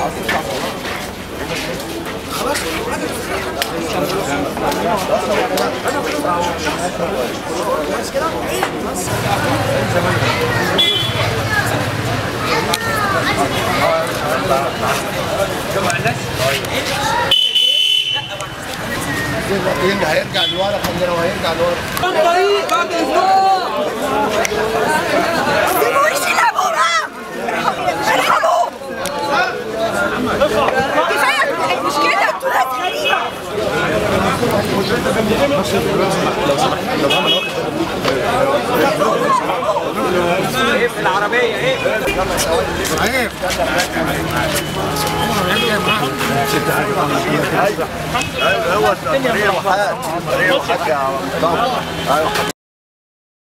يرجع هيرجع لورا خلينا لو هيرجع لورا الطريق بعد اسبوع سيبوش يلعبوا بقى ارحموا كفايه مش كده التراث غريب هو الطريق وحاج طريق وحاج يا عم. ايوه